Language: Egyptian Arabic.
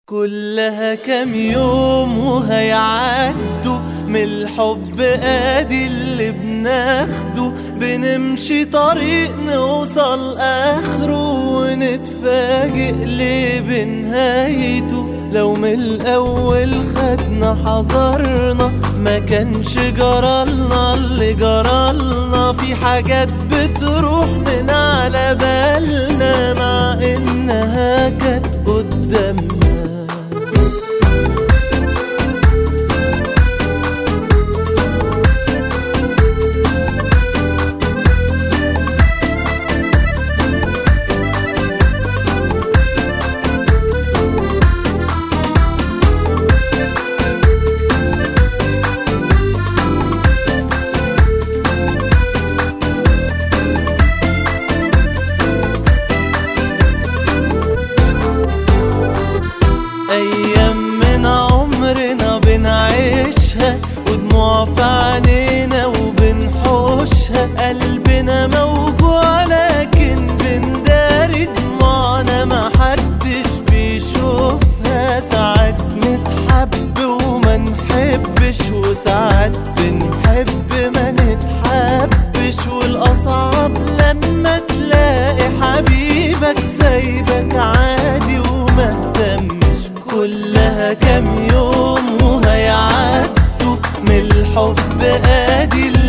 كلها كام يوم وهيعدوا من الحب ادي اللي بناخده بنمشي طريق نوصل اخره ونتفاجئ ليه بنهايته لو من الاول خدنا حذرنا ما كانش جرالنا اللي جرالنا في حاجات بتروح من على بالنا مع انها كانت قدامنا أيام من عمرنا بنعيشها ودموع في عينينا وبنحوشها قلبنا موجوع لكن بنداري دموعنا ما حدش بيشوفها ساعات نتحب وما نحبش وساعات بنحب ما نتحبش والأصعب لما تلاقي حبيبك سايبك عادي وما اهتمش كلها كام يوم وهيعدوا من الحب ادي